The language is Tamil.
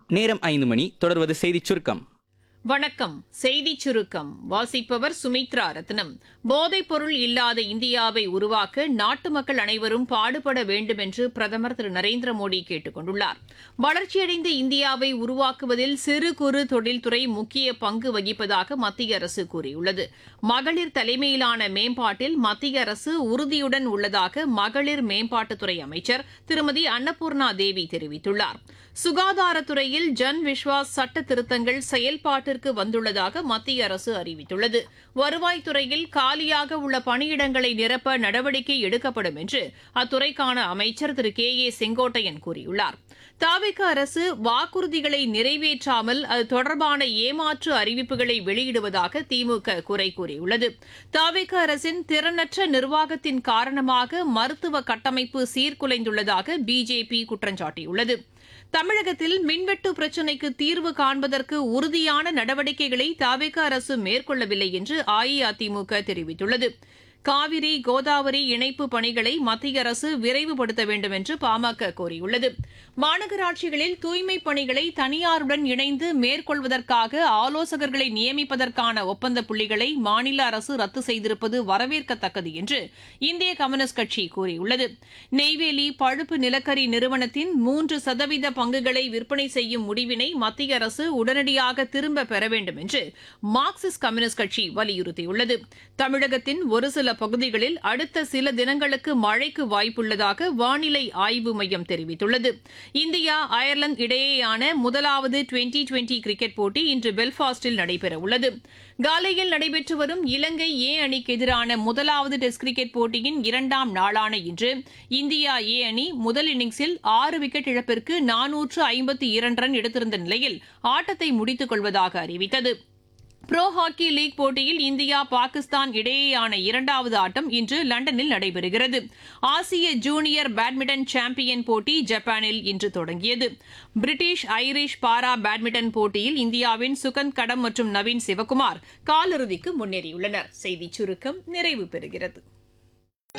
நேரம் ஐந்து மணி தொடர்வது செய்திச் சுருக்கம் வணக்கம் செய்திச் சுருக்கம் வாசிப்பவர் சுமித்ரா ரத்னம் போதைப் பொருள் இல்லாத இந்தியாவை உருவாக்க நாட்டு மக்கள் அனைவரும் பாடுபட வேண்டும் என்று பிரதமர் திரு நரேந்திர மோடி கேட்டுக் கொண்டுள்ளார் வளர்ச்சியடைந்த இந்தியாவை உருவாக்குவதில் சிறு குறு தொழில்துறை முக்கிய பங்கு வகிப்பதாக மத்திய அரசு கூறியுள்ளது மகளிர் தலைமையிலான மேம்பாட்டில் மத்திய அரசு உறுதியுடன் உள்ளதாக மகளிர் மேம்பாட்டுத்துறை அமைச்சர் திருமதி அன்னபூர்ணா தேவி தெரிவித்துள்ளார் சுகாதாரத்துறையில் ஜன் விஸ்வாஸ் சட்ட திருத்தங்கள் செயல்பாட்டிற்கு வந்துள்ளதாக மத்திய அரசு அறிவித்துள்ளது வருவாய்த்துறையில் காலியாக உள்ள பணியிடங்களை நிரப்ப நடவடிக்கை எடுக்கப்படும் என்று அத்துறைக்கான அமைச்சர் திரு கே ஏ செங்கோட்டையன் கூறியுள்ளார் தாவிக அரசு வாக்குறுதிகளை நிறைவேற்றாமல் அது தொடர்பான ஏமாற்று அறிவிப்புகளை வெளியிடுவதாக திமுக குறை கூறியுள்ளது தாவிக அரசின் திறனற்ற நிர்வாகத்தின் காரணமாக மருத்துவ கட்டமைப்பு சீர்குலைந்துள்ளதாக பிஜேபி குற்றம் சாட்டியுள்ளது தமிழகத்தில் மின்வெட்டு பிரச்சினைக்கு தீர்வு காண்பதற்கு உறுதியான நடவடிக்கைகளை தாவேக அரசு மேற்கொள்ளவில்லை என்று அஇஅதிமுக தெரிவித்துள்ளது காவிரி கோதாவரி இணைப்பு பணிகளை மத்திய அரசு விரைவுபடுத்த வேண்டும் என்று பாமக கோரியுள்ளது மாநகராட்சிகளில் தூய்மைப் பணிகளை தனியாருடன் இணைந்து மேற்கொள்வதற்காக ஆலோசகர்களை நியமிப்பதற்கான ஒப்பந்த புள்ளிகளை மாநில அரசு ரத்து செய்திருப்பது வரவேற்கத்தக்கது என்று இந்திய கம்யூனிஸ்ட் கட்சி கூறியுள்ளது நெய்வேலி பழுப்பு நிலக்கரி நிறுவனத்தின் மூன்று சதவீத பங்குகளை விற்பனை செய்யும் முடிவினை மத்திய அரசு உடனடியாக திரும்ப பெற வேண்டும் என்று மார்க்சிஸ்ட் கம்யூனிஸ்ட் கட்சி வலியுறுத்தியுள்ளது தமிழகத்தின் ஒரு சில பகுதிகளில் அடுத்த சில தினங்களுக்கு மழைக்கு வாய்ப்புள்ளதாக வானிலை ஆய்வு மையம் தெரிவித்துள்ளது இந்தியா அயர்லாந்து இடையேயான முதலாவது டுவெண்டி டுவெண்டி கிரிக்கெட் போட்டி இன்று பெல்பாஸ்டில் நடைபெறவுள்ளது காலையில் நடைபெற்று வரும் இலங்கை ஏ அணிக்கு எதிரான முதலாவது டெஸ்ட் கிரிக்கெட் போட்டியின் இரண்டாம் நாளான இன்று இந்தியா ஏ அணி முதல் இன்னிங்ஸில் ஆறு விக்கெட் இழப்பிற்கு நானூற்று ஐம்பத்தி இரண்டு ரன் எடுத்திருந்த நிலையில் ஆட்டத்தை முடித்துக் கொள்வதாக அறிவித்தது புரோ ஹாக்கி லீக் போட்டியில் இந்தியா பாகிஸ்தான் இடையேயான இரண்டாவது ஆட்டம் இன்று லண்டனில் நடைபெறுகிறது ஆசிய ஜூனியர் பேட்மிண்டன் சாம்பியன் போட்டி ஜப்பானில் இன்று தொடங்கியது பிரிட்டிஷ் ஐரிஷ் பாரா பேட்மிண்டன் போட்டியில் இந்தியாவின் சுகந்த் கடம் மற்றும் நவீன் சிவகுமார் காலிறுதிக்கு முன்னேறியுள்ளனர் செய்திச் சுருக்கம் நிறைவு பெறுகிறது